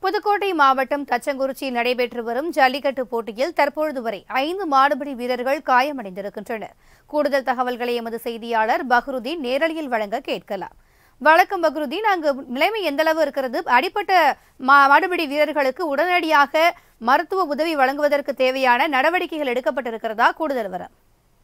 புதுக்கோட்டை மாவட்டம் தச்சங்குறிச்சியில் நடைபெற்று வரும் ஜல்லிக்கட்டு போட்டியில் தற்பொழுது வரை ஐந்து மாடுபிடி வீரர்கள் காயமடைந்திருக்கின்றனர் கூடுதல் தகவல்களை எமது செய்தியாளர் பஹ்ருதீன் நேரலையில் வழங்க கேட்கலாம் வணக்கம் பக்ருதீன் அங்கு நிலைமை எந்தளவு இருக்கிறது அடிப்பட்ட மா- மாடுபிடி வீரர்களுக்கு உடனடியாக மருத்துவ உதவி வழங்குவதற்கு தேவையான நடவடிக்கைகள் எடுக்கப்பட்டிருக்கிறதா கூடுதல் விவரம்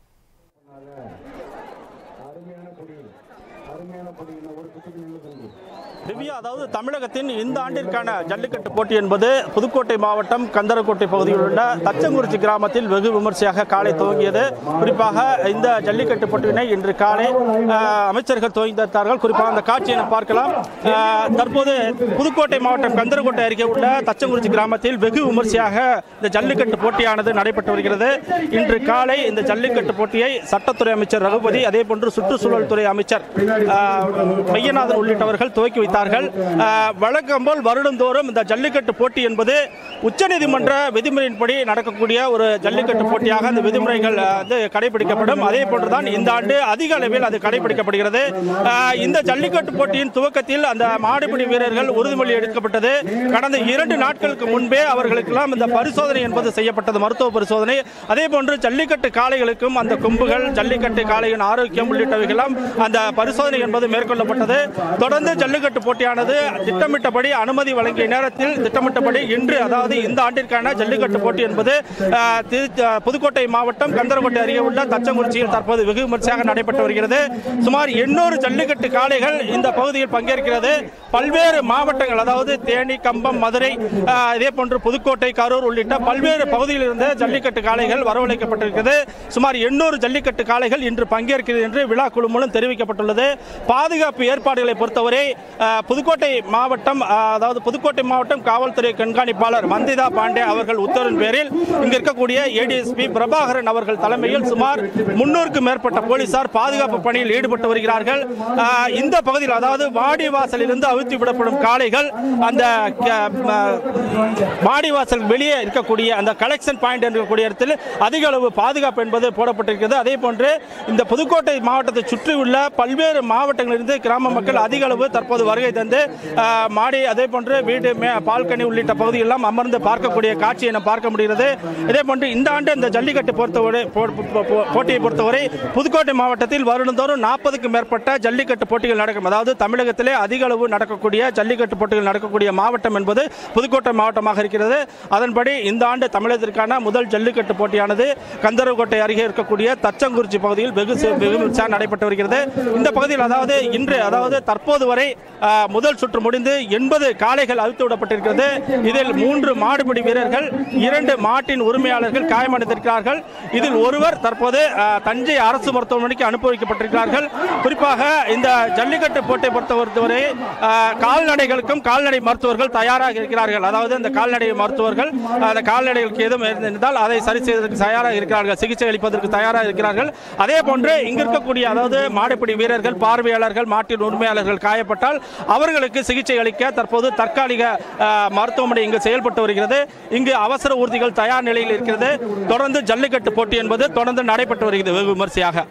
திவ்யா அதாவது தமிழகத்தின் இந்த ஆண்டிற்கான ஜல்லிக்கட்டு போட்டி என்பது புதுக்கோட்டை மாவட்டம் கந்தரக்கோட்டை பகுதியில் உள்ள தச்சங்குறிச்சி கிராமத்தில் வெகு விமர்சையாக காலை துவங்கியது குறிப்பாக இந்த ஜல்லிக்கட்டு போட்டியினை இன்று காலை ஆஹ், அமைச்சர்கள் துவங்கி வைத்தார்கள் குறிப்பாக அந்த காட்சியை நாம் பார்க்கலாம் ஆஹ், தற்போது புதுக்கோட்டை மாவட்டம் கந்தரக்கோட்டை அருகே உள்ள தச்சங்குறிச்சி கிராமத்தில் வெகு விமர்சையாக இந்த ஜல்லிக்கட்டு போட்டியானது நடைபெற்று வருகிறது இன்று காலை இந்த ஜல்லிக்கட்டு போட்டியை சட்டத்துறை அமைச்சர் ரகுபதி அதே போன்று சுற்றுச்சூழல் துறை அமைச்சர் ஆஹ், மையநாதன் உள்ளிட்டவர்கள் துவக்கி வைத்தார்கள் ஆஹ், வழக்கம் போல் வருடந்தோறும் இந்த ஜல்லிக்கட்டு போட்டி என்பது உச்சநீதிமன்ற விதிமுறையின்படி நடக்கக்கூடிய ஒரு ஜல்லிக்கட்டு போட்டியாக அந்த விதிமுறைகள் ஆஹ், வந்து கடைபிடிக்கப்படும் அதே போன்றுதான் இந்த ஆண்டு அதிக அளவில் அது கடைபிடிக்கப்படுகிறது ஆஹ், இந்த ஜல்லிக்கட்டு போட்டியின் துவக்கத்தில் அந்த மாடுபிடி வீரர்கள் உறுதிமொழி எடுக்கப்பட்டது கடந்த இரண்டு நாட்களுக்கு முன்பே அவர்களுக்கெல்லாம் இந்த பரிசோதனை என்பது செய்யப்பட்டது மருத்துவ பரிசோதனை அதே போன்று ஜல்லிக்கட்டு காளைகளுக்கும் அந்த கொம்புகள் ஜல்லிக்கட்டு காளையின் ஆரோக்கியம் உள்ளிட்டவைகளாம் அந்த பரிசோதனை என்பது மேற்கொள்ளப்பட்டது தொடர்ந்து ஜல்லிக்கட்டு போட்டியானது திட்டமிட்டபடி அனுமதி வழங்கிய நேரத்தில் திட்டமிட்டபடி இன்று அதாவது இந்த ஆண்டிற்கான ஜல்லிக்கட்டு போட்டி என்பது ஆஹ், திரு- ஆஹ், புதுக்கோட்டை மாவட்டம் கந்தரக்கோட்டை அருகே உள்ள தச்சங்குறிச்சியில் தற்போது வெகு விமர்சையாக நடைபெற்று வருகிறது சுமார் எண்ணூறு ஜல்லிக்கட்டு காளைகள் இந்த பகுதியில் பங்கேற்கிறது பல்வேறு மாவட்டங்கள் அதாவது தேனி கம்பம் மதுரை ஆஹ், இதே போன்று புதுக்கோட்டை கரூர் உள்ளிட்ட பல்வேறு பகுதியில் இருந்த ஜல்லிக்கட்டு காளைகள் வரவழைக்கப்பட்டிருக்கிறது சுமார் எண்ணூறு ஜல்லிக்கட்டு காளைகள் இன்று பங்கேற்கிறது என்று விழா குழு மூலம் தெரிவிக்கப்பட்டுள்ளது பாதுகாப்பு ஏற்பாடுகளை பொறுத்தவரை ஆஹ், புதுக்கோட்டை மாவட்டம் ஆஹ், அதாவது புதுக்கோட்டை மாவட்டம் காவல்துறை கண்காணிப்பாளர் மந்திதா பாண்டே அவர்கள் உத்தரவின் பேரில் இங்கு இருக்கக்கூடிய ஏடிஎஸ்பி பிரபாகரன் அவர்கள் தலைமையில் சுமார் முன்னூறுக்கும் மேற்பட்ட போலீசார் பாதுகாப்பு பணியில் ஈடுபட்டு வருகிறார்கள் ஆஹ், இந்த பகுதியில் அதாவது வாடிவாசலிலிருந்து அவிழ்த்து விடப்படும் காளைகள் அந்த க- ம- வாடிவாசல் வெளியே இருக்கக்கூடிய அந்த கலெக்ஷன் பாயிண்ட் இருக்கக்கூடிய இடத்தில் அதிக அளவு பாதுகாப்பு என்பது போடப்பட்டிருக்கிறது அதே போன்று இந்த புதுக்கோட்டை மாவட்டத்தை சுற்றியுள்ள பல்வேறு மாவட்டங்களிலிருந்து கிராம மக்கள் அதிக அளவு தற்போது வருகை தந்து ஆஹ், மாடி அதே போன்று வீடு மே பால்கனி உள்ளிட்ட பகுதியெல்லாம் அமர்ந்து பார்க்கக்கூடிய காட்சியை நாம் பார்க்க முடிகிறது இதே போன்று இந்த ஆண்டு இந்த ஜல்லிக்கட்டு பொறுத்தவரை போ- போ- போ- போட்டியை பொறுத்தவரை புதுக்கோட்டை மாவட்டத்தில் வருடந்தோறும் நாற்பதுக்கும் மேற்பட்ட ஜல்லிக்கட்டு போட்டிகள் நடக்கும் அதாவது தமிழகத்திலே அதிக அளவு நடக்கக்கூடிய ஜல்லிக்கட்டு போட்டிகள் நடக்கக்கூடிய மாவட்டம் என்பது புதுக்கோட்டை மாவட்டமாக இருக்கிறது அதன்படி இந்த ஆண்டு தமிழகத்திற்கான முதல் ஜல்லிக்கட்டு போட்டியானது கந்தரக்கோட்டை அருகே இருக்கக்கூடிய தச்சங்குறிச்சி பகுதியில் வெகு சி- வெகு விமர்சையாக நடைபெற்று வருகிறது இந்த பகுதியில் அதாவது இன்று அதாவது தற்போது வரை ஆ, முதல் சுற்று முடிந்து எண்பது காளைகள் அவிழ்த்து விடப்பட்டிருக்கிறது இதில் மூன்று மாடுபிடி வீரர்கள் இரண்டு மாட்டின் உரிமையாளர்கள் காயமடைந்திருக்கிறார்கள் இதில் ஒருவர் தற்போது ஆ, தஞ்சை அரசு மருத்துவமனைக்கு அனுப்பி வைக்கப்பட்டிருக்கிறார்கள் குறிப்பாக இந்த ஜல்லிக்கட்டு போட்டை பொறுத்தவரை ஆ, கால்நடைகளுக்கும் கால்நடை மருத்துவர்கள் தயாராக இருக்கிறார்கள் அதாவது இந்த கால்நடை மருத்துவர்கள் அந்த கால்நடைகளுக்கு எதுவும் இருந்தால் அதை சரி செய்வதற்கு தயாராக இருக்கிறார்கள் சிகிச்சை அளிப்பதற்கு தயாராக இருக்கிறார்கள் அதே போன்று இங்கு இருக்கக்கூடிய அதாவது மாடுபிடி வீரர்கள் பார்வையாளர்கள் மாட்டின் உரிமையாளர்கள் காயப்பட்டால் அவர்களுக்கு சிகிச்சை அளிக்க தற்போது தற்காலிக ஆ, மருத்துவமனை இங்கு செயல்பட்டு வருகிறது இங்கு அவசர ஊர்திகள் தயார் நிலையில் இருக்கிறது தொடர்ந்து ஜல்லிக்கட்டு போட்டி என்பது தொடர்ந்து நடைபெற்று வருகிறது வெகு விமர்சையாக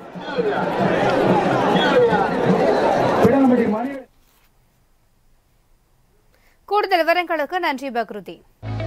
கூடுதல் விவரங்களுக்கு நன்றி பக்ருதீன்